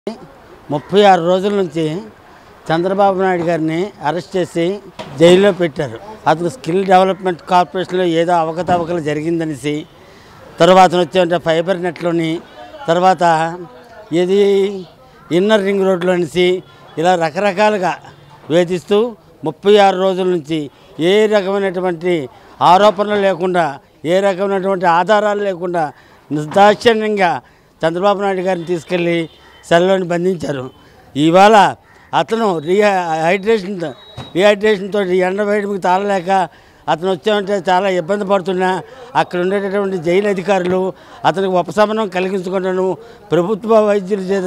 ముప్పై ఆరు రోజుల నుంచి చంద్రబాబు నాయుడు గారిని అరెస్ట్ చేసి జైల్లో పెట్టారు అతను స్కిల్ డెవలప్మెంట్ కార్పొరేషన్లో ఏదో అవకతవకలు జరిగిందనేసి తర్వాత వచ్చే ఫైబర్ నెట్లోని తర్వాత ఏది ఇన్నర్ రింగ్ రోడ్లో అనేసి ఇలా రకరకాలుగా వేధిస్తూ ముప్పై ఆరు రోజుల నుంచి ఏ రకమైనటువంటి ఆరోపణలు లేకుండా ఏ రకమైనటువంటి ఆధారాలు లేకుండా నిర్దాక్షిణ్యంగా చంద్రబాబు నాయుడు గారిని తీసుకెళ్ళి సెల్లోని బంధించారు ఇవాళ అతను రీహైడ్రేషన్ రీహైడ్రేషన్తో ఎండ వేయడానికి తాళలేక అతను వచ్చామంటే చాలా ఇబ్బంది పడుతున్నా అక్కడ ఉండేటటువంటి జైలు అధికారులు అతనికి ఉపశమనం కలిగించుకుంటాను ప్రభుత్వ వైద్యుల చేత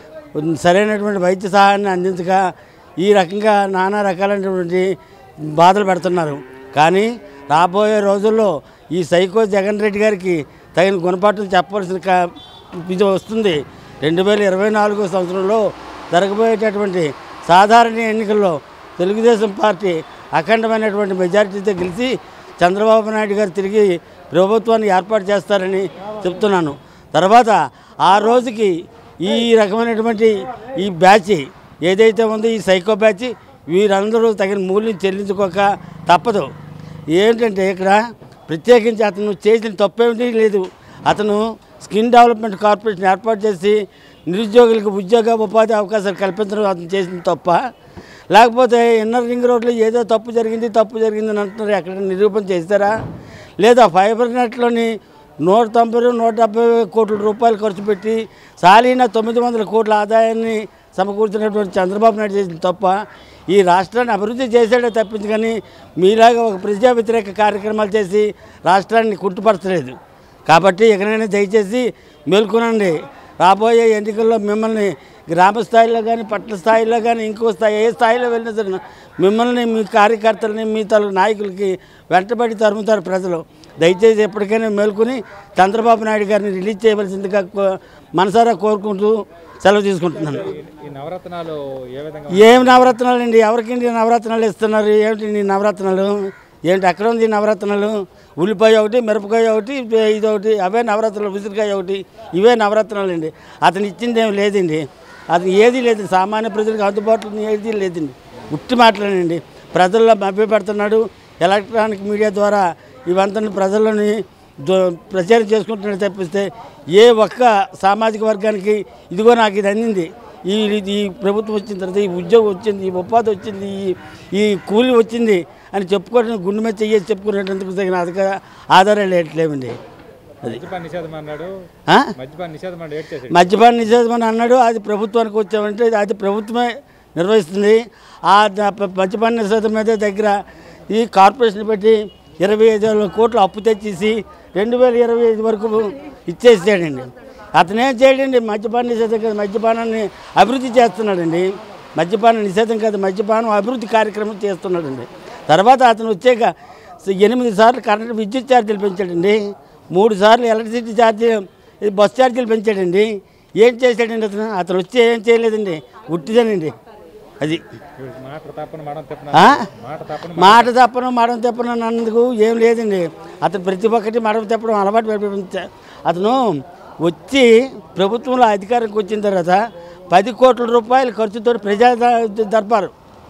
సరైనటువంటి వైద్య సహాయాన్ని అందించక ఈ రకంగా నానా రకాలైనటువంటి బాధలు పెడుతున్నారు కానీ రాబోయే రోజుల్లో ఈ సైకో జగన్ రెడ్డి గారికి తగిన గుణపాఠం చెప్పవలసిన కా- ఇది వస్తుంది రెండు వేల ఇరవై నాలుగో సంవత్సరంలో జరగబోయేటటువంటి సాధారణ ఎన్నికల్లో తెలుగుదేశం పార్టీ అఖండమైనటువంటి మెజారిటీతో గెలిచి చంద్రబాబు నాయుడు గారు తిరిగి ప్రభుత్వాన్ని ఏర్పాటు చేస్తారని చెప్తున్నాను తర్వాత ఆ రోజుకి ఈ రకమైనటువంటి ఈ బ్యాచ్ ఏదైతే ఉందో ఈ సైకో బ్యాచ్ వీరందరూ తగిన మూల్యం చెల్లించుకోక తప్పదు ఏంటంటే ఇక్కడ ప్రత్యేకించి అతను చేసిన తప్పేమిటి లేదు అతను స్కిన్ డెవలప్మెంట్ కార్పొరేషన్ ఏర్పాటు చేసి నిరుద్యోగులకు ఉద్యోగ ఉపాధి అవకాశాలు కల్పించడం అతను చేసిన తప్ప లేకపోతే ఇన్నర్ రింగ్ రోడ్లో ఏదో తప్పు జరిగింది తప్పు జరిగింది అని అంటున్నారు ఎక్కడ నిరూపణ చేస్తారా లేదా ఫైబర్ నెట్లోని నూట తొంభై నూట డెబ్బై కోట్ల రూపాయలు ఖర్చు పెట్టి సాలీన తొమ్మిది వందల కోట్ల ఆదాయాన్ని సమకూర్చినటువంటి చంద్రబాబు నాయుడు చేసిన తప్ప ఈ రాష్ట్రాన్ని అభివృద్ధి చేసాడే తప్పించి కానీ మీలాగా ఒక ప్రజా వ్యతిరేక కార్యక్రమాలు చేసి రాష్ట్రాన్ని కుట్టుపరచలేదు కాబట్టి ఎక్కడైనా దయచేసి మేల్కొనండి రాబోయే ఎన్నికల్లో మిమ్మల్ని గ్రామ స్థాయిలో కానీ పట్టణ స్థాయిలో కానీ ఇంకో స్థాయి ఏ స్థాయిలో వెళ్ళినా సరే మిమ్మల్ని మీ కార్యకర్తలని మీ తాలూకు నాయకులకి వెంటబడి తరుముతారు ప్రజలు దయచేసి ఎప్పటికైనా మేల్కొని చంద్రబాబు నాయుడు గారిని రిలీజ్ చేయవలసిందిగా కో- మనసారా కోరుకుంటూ సెలవు తీసుకుంటున్నాను ఈ నవరత్నాలు ఏ విధంగా ఏం నవరత్నాలు అండి ఎవరికండి నవరత్నాలు ఇస్తున్నారు ఏమిటి నీ నవరత్నాలు ఏంటి ఎక్కడ ఉంది ఈ నవరత్నాలు ఉల్లిపాయ ఒకటి మిరపకాయ ఒకటి ఇది ఒకటి అవే నవరత్నాలు ఉసిరికాయ ఒకటి ఇవే నవరత్నాలు అండి అతను ఇచ్చింది ఏం లేదండి అది ఏది లేదు సామాన్య ప్రజలకు అందుబాటులో ఏది లేదండి ఉట్టి మాటలేనండి ప్రజల్లో మభ్యపెడుతున్నాడు ఎలక్ట్రానిక్ మీడియా ద్వారా ఇవంతా ప్రజలని దో- ప్రచారం చేసుకుంటున్నాడు తప్పిస్తే ఏ ఒక్క సామాజిక వర్గానికి ఇదిగో నాకు ఇది అందింది ఈ ఈ ప్రభుత్వం వచ్చిన తర్వాత ఈ ఉద్యోగం వచ్చింది ఈ ఉపాధి వచ్చింది ఈ ఈ కూలి వచ్చింది అని చెప్పుకోవడం గుండె మీద చెయ్యేసి చెప్పుకునేటందుకు తగిన అధిక ఆధారాలు ఏట్లేవండి అది మద్యపాన నిషేధం అన్నాడు ఆ? మద్యపాన నిషేధం అన్నాడు ఏడ్ చేసాడు మద్యపాన నిషేధం అని అన్నాడు అది ప్రభుత్వానికి వచ్చామంటే అది ప్రభుత్వమే నిర్వహిస్తుంది ఆ ద- ప- మద్యపాన నిషేధం మీద దగ్గర ఈ కార్పొరేషన్ పెట్టి ఇరవై ఐదు వేల కోట్లు అప్పు తెచ్చేసి రెండు వేల ఇరవై ఐదు వరకు ఇచ్చేసాడండి అతనేం చేయడండి మద్యపాన నిషేధం కాదు మద్యపానాన్ని అభివృద్ధి చేస్తున్నాడండి మద్యపాన నిషేధం కాదు మద్యపానం అభివృద్ధి కార్యక్రమం చేస్తున్నాడండి తర్వాత అతను వచ్చాక స- ఎనిమిది సార్లు కరెంట్ విద్యుత్ ఛార్జీలు పెంచాడండి మూడు సార్లు ఎలక్ట్రిసిటీ ఛార్జీ ఇది బస్ ఛార్జీలు పెంచాడండి ఏం చేశాడండి అతను అతను వచ్చి ఏం చేయలేదండి ఉట్టిదేనండి అది వీడు మాట తప్పని మడం తిప్పన ఆ? మాట తప్పని మాట తప్పను మడం తెప్పను అన్నందుకు ఏం లేదండి అతను ప్రతి ఒక్కటి మడం తెప్పడం అలవాటు పడిపోయింది అతను వచ్చి ప్రభుత్వంలో అధికారంకి వచ్చిన తర్వాత పది కోట్ల రూపాయల ఖర్చుతో ప్రజా ద- దర్బారు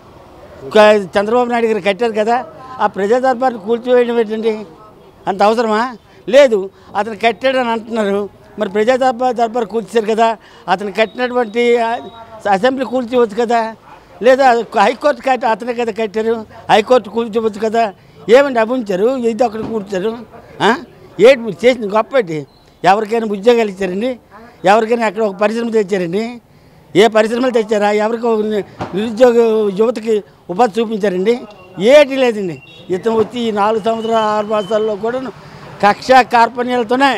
క- చంద్రబాబు నాయుడు గారు కట్టారు కదా ఆ ప్రజా దర్బార్ని కూల్చివేయడం ఏంటండి అంత అవసరమా లేదు అతను కట్టాడని అంటున్నారు మరి ప్రజా దర్బార్ దర్బార్ కూల్చారు కదా అతను కట్టినటువంటి ఆ, అసెంబ్లీ కూల్చవచ్చు కదా లేదా హైకోర్టు కట్టి అతనే కదా కట్టారు హైకోర్టు కూల్చవచ్చు కదా ఏమండి అభించారు ఇది అక్కడ కూర్చారు ఆ? ఏంటి మీరు చేసింది గొప్ప ఏంటి ఎవరికైనా ఉద్యోగాలు ఇచ్చారండి ఎవరికైనా అక్కడ ఒక పరిశ్రమ తెచ్చారండి ఏ పరిశ్రమలు తెచ్చారా ఎవరికి ఒక ని- నిరుద్యోగ యువతకి ఉపాధి చూపించారండి ఏటి లేదండి ఇతను వచ్చి ఈ నాలుగు సంవత్సరాల ఆరు మాసాల్లో కూడా కక్ష కార్పణ్యాలతోనే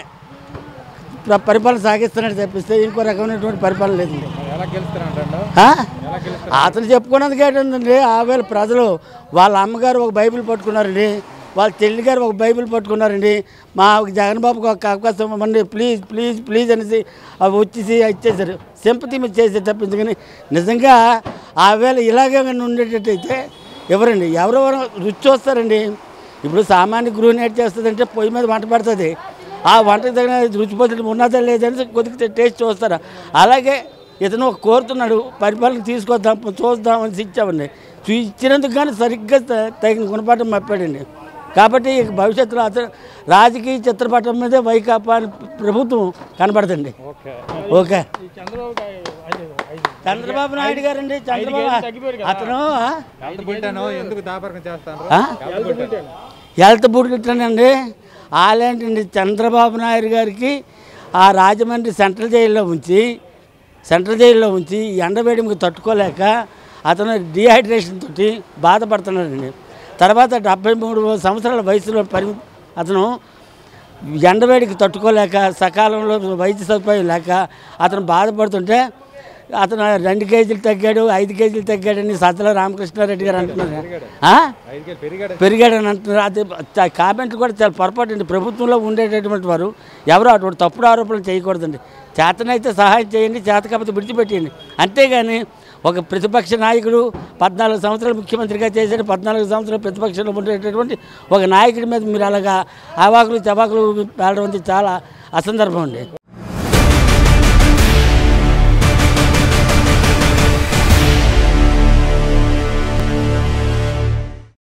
ప్ర- పరిపాలన సాగిస్తున్నాడు తప్పిస్తే ఇంకో రకమైనటువంటి పరిపాలన లేదండి ఎలా గెలుస్తారంట ఆ? ఎలా గెలుస్తారు అతను చెప్పుకున్నది ఏంటంటే ఆ వేళ ప్రజలు వాళ్ళ అమ్మగారు ఒక బైబిల్ పట్టుకున్నారండి వాళ్ళ చెల్లి గారు ఒక బైబిల్ పట్టుకున్నారండి మా జగన్ బాబుకి ఒక అవకాశం ఇవ్వండి ప్లీజ్ ప్లీజ్ ప్లీజ్ అనేసి అవి వచ్చేసి ఇచ్చేసారు సింపతి మీద చేసే తప్పింది కానీ నిజంగా ఆ వేళ ఇలాగే కానీ ఉండేటట్టయితే ఎవరండి ఎవరెవరు రుచి చూస్తారండి ఇప్పుడు సామాన్య గృహిణి ఏం చేస్తుందంటే పొయ్యి మీద వంట పడుతుంది ఆ వంటకు తగిన రుచి పద్ధతి ఉన్నదా లేదని కొద్దిగా టేస్ట్ చూస్తారు అలాగే ఇతను ఒక కోరుతున్నాడు పరిపాలన తీసుకొద్దాం చూద్దాం అని ఇచ్చామండి చూ- ఇచ్చినందుకు కానీ సరిగ్గా త- తగిన గుణపాఠం మప్పాడండి కాబట్టి ఇక భవిష్యత్తులో అతను రాజకీయ చిత్రపటం మీదే వైకాపా అని ప్రభుత్వం కనబడుతుంది ఓకే ఓకే ఈ చంద్రబాబు గా- ఐదు- ఐదు. చంద్రబాబు నాయుడు గారండి చంద్రబాబు తగ్గిపోయారు కదా. అతను ఆ? హెల్త్ బులెటిన్ ఎందుకు దాపరికం చేస్తాను ఆ? హెల్త్ బులెటిన్ హెల్త్ బులెటిన్ అలాంటి చంద్రబాబు నాయుడు గారికి ఆ రాజమండ్రి సెంట్రల్ జైల్లో ఉంచి సెంట్రల్ జైల్లో ఉంచి ఈ ఎండవేడికి తట్టుకోలేక అతను డిహైడ్రేషన్ తోటి బాధపడుతున్నాడండి తర్వాత డెబ్బై మూడు సంవత్సరాల వయసులో పరి అతను ఎండవేడికి తట్టుకోలేక సకాలంలో వైద్య సదుపాయం లేక అతను బాధపడుతుంటే అతను రెండు కేజీలు తగ్గాడు ఐదు కేజీలు తగ్గాడని సజ్జల రామకృష్ణారెడ్డి గారు అంటున్నారు ఆ? ఐదు కేజీ పెరిగాడు పెరిగాడని అంటున్నారు అది చ- కామెంట్ కూడా చాలా పొరపాటు అండి ప్రభుత్వంలో ఉండేటటువంటి వారు ఎవరు అటువంటి తప్పుడు ఆరోపణలు చేయకూడదండి చేతనైతే సహాయం చేయండి చేత కాకపోతే విడిచిపెట్టేయండి అంతేగాని ఒక ప్రతిపక్ష నాయకుడు పద్నాలుగు సంవత్సరాలు ముఖ్యమంత్రిగా చేశాడు పద్నాలుగు సంవత్సరాలు ప్రతిపక్షంలో ఉండేటటువంటి ఒక నాయకుడి మీద మీరు అలాగా అవాకులు చవాకులు పేడడం అనేది చాలా అసందర్భం అండి